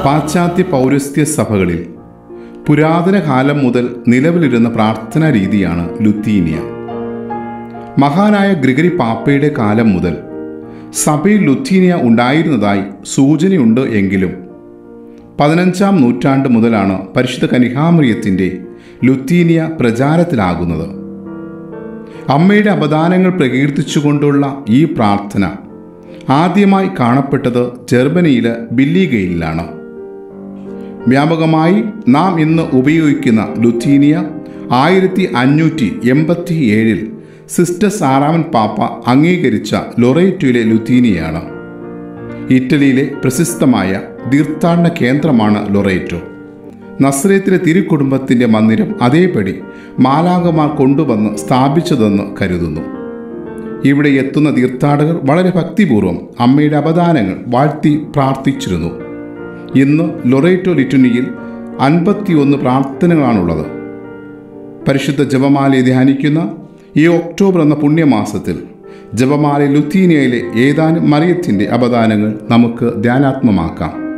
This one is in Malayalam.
പാശ്ചാത്യ പൗരസ്ത്യ സഭകളിൽ പുരാതന കാലം മുതൽ നിലവിലിരുന്ന പ്രാർത്ഥനാ രീതിയാണ് ലുത്തീനിയ മഹാനായ ഗ്രിഗറി പാപ്പയുടെ കാലം മുതൽ സഭയിൽ ലുത്തീനിയ ഉണ്ടായിരുന്നതായി സൂചനയുണ്ട് എങ്കിലും പതിനഞ്ചാം നൂറ്റാണ്ട് മുതലാണ് പരിശുദ്ധ കനിഹാമറിയത്തിൻ്റെ ലുത്തീനിയ പ്രചാരത്തിലാകുന്നത് അമ്മയുടെ അപദാനങ്ങൾ പ്രകീർത്തിച്ചുകൊണ്ടുള്ള ഈ പ്രാർത്ഥന ആദ്യമായി കാണപ്പെട്ടത് ജർമ്മനിയിലെ ബില്ലിഗെയിലാണ് വ്യാപകമായി നാം ഇന്ന് ഉപയോഗിക്കുന്ന ലുത്തീനിയ ആയിരത്തി അഞ്ഞൂറ്റി എൺപത്തി ഏഴിൽ സിസ്റ്റസ് ആറാമൻ പാപ്പ അംഗീകരിച്ച ലൊറേറ്റോയിലെ ലുത്തീനിയാണ് ഇറ്റലിയിലെ പ്രശസ്തമായ തീർത്ഥാടന കേന്ദ്രമാണ് ലൊറേറ്റോ നസ്രേത്തിലെ തിരുക്കുടുംബത്തിൻ്റെ മന്ദിരം അതേപടി മാലാകമാർ കൊണ്ടുവന്ന് സ്ഥാപിച്ചതെന്ന് കരുതുന്നു ഇവിടെ എത്തുന്ന തീർത്ഥാടകർ വളരെ ഭക്തിപൂർവ്വം അമ്മയുടെ അപദാനങ്ങൾ വാഴ്ത്തി പ്രാർത്ഥിച്ചിരുന്നു ഇന്ന് ലൊറേറ്റോ ലിറ്റുനിയിൽ അൻപത്തിയൊന്ന് പ്രാർത്ഥനകളാണുള്ളത് പരിശുദ്ധ ജപമാലയെ ധ്യാനിക്കുന്ന ഈ ഒക്ടോബർ എന്ന പുണ്യമാസത്തിൽ ജപമാല ലുത്തീനിയയിലെ ഏതാനും മറിയത്തിൻ്റെ അപദാനങ്ങൾ നമുക്ക് ധ്യാനാത്മമാക്കാം